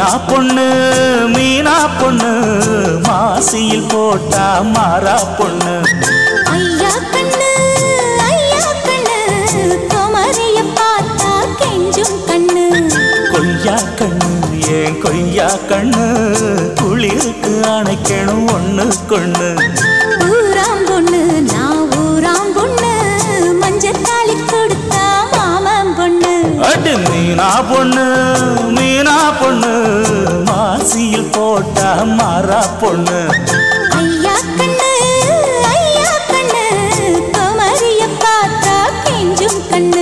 பொண்ணு மீனா பொண்ணு மாசியில் போட்டா மாறா பொண்ணு ஐயா கண்ணு ஐயா கண்ணு குமரிய பார்த்தா கெஞ்சும் கண்ணு கொய்யா கண்ணு ஏன் கொய்யா கண்ணு குளிருக்கு அணைக்கணும் ஒண்ணு கொண்ணு ஊராம் பொண்ணு நான் ஊராம் பொண்ணு மஞ்சத்தாளி கொடுத்தா மாமன் பொண்ணு அடு மீனா பொண்ணு மீனா பொண்ணு மாசியில் போட்டா மாறா பொண்ணு ஐயா கண்ணு ஐயா கண்ணு குமரிய பார்த்தா கெஞ்சும் கண்ணு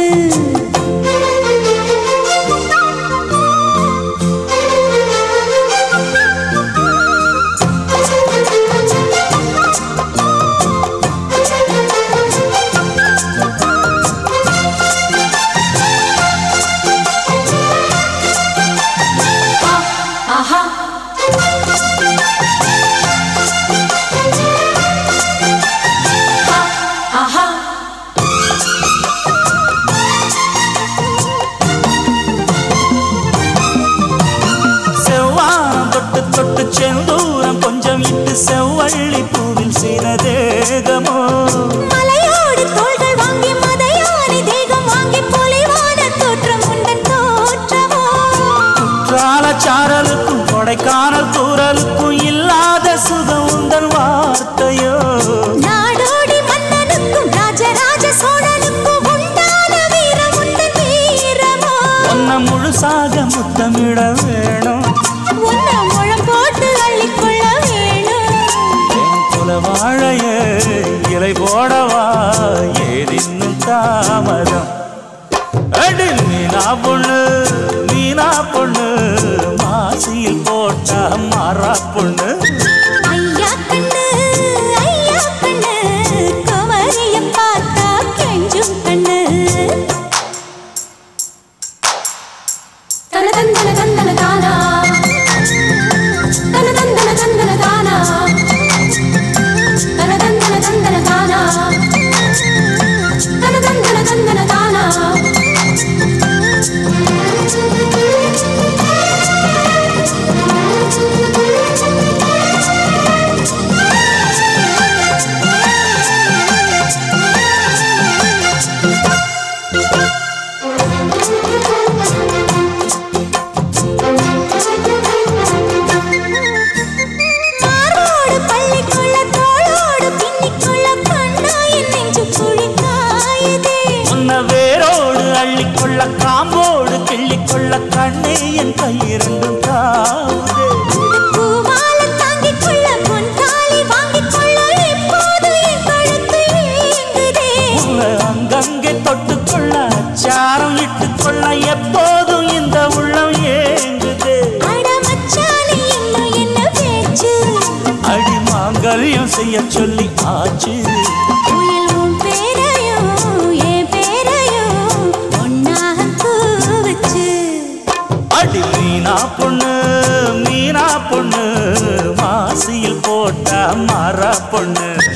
செவ்வானம் தொட்டு தொட்டு செந்தூரம் கொஞ்சம் இட்டு செவ்வள்ளி பூவில் சினதேகமோ மலையோடு தோள்கள் வாங்கி மதையானி தேகம் வாங்கி பொலிவான தோற்றம் உண்டன் தோற்றமோ குற்றால சாரலுக்கும் கொடைக்கானல் தூரலுக்கும் இல்லாத சுகம் உந்தன் வார்த்தையோ நாடோடி மன்னனுக்கும் ராஜராஜ சோழனுக்கும் உண்டான வீரம் உண்டன் வீரமோ ஒன்ன முழுசாக முத்தமிட வேணும் உன்ன முழம் போட்டு அள்ளிக்கொள்ள வேணும் என் குல வாழைய இலை போடவா ஏதின்னும் தாமதம் அடி மீனா பொண்ணு மீனா பொண்ணு மாசியில் போட்டா மாறா பொண்ணு ஐயா கண்ணு ஐயா கண்ணு குமரிய பார்த்தா கெஞ்சும் கண்ணு தன தந்தன தந்தன தானா தன தந்தன தந்தன தானா தன தந்தன தந்தன தானா தன தந்தன தந்தன தானா மாரோடு பள்ளிக்குள்ள தோளோடு பின்னிக்குள்ள கண்ணா என் நெஞ்சு குழி காயுதே உன்ன வேரோடு அள்ளிக்கொள்ள காம்போடு கிள்ளிக்கொள்ள கண்ணே என் கையிரண்டும் தாவுதே பூமால தாங்கிக் கொள்ள பொன் தாலி வாங்கிக் கொள்ள இப்போது என் கழுத்து ஏங்குதே உன்னை அங்கங்கே தொட்டுக்கொள்ள அச்சாரம் இட்டுக்கொள்ள எப்போதும் இந்த உள்ளம் ஏங்குது அட மச்சானே இன்னும் என்ன பேச்சு அடி மாங்கல்யம் செய்ய சொல்லி ஆச்சு உயில் உன் பேரையும் என் பேரையும் ஒன்னாக கூவச்சு அடி மீனா பொண்ணு மீனா பொண்ணு மாசியில் போட்டா மாறா பொண்ணு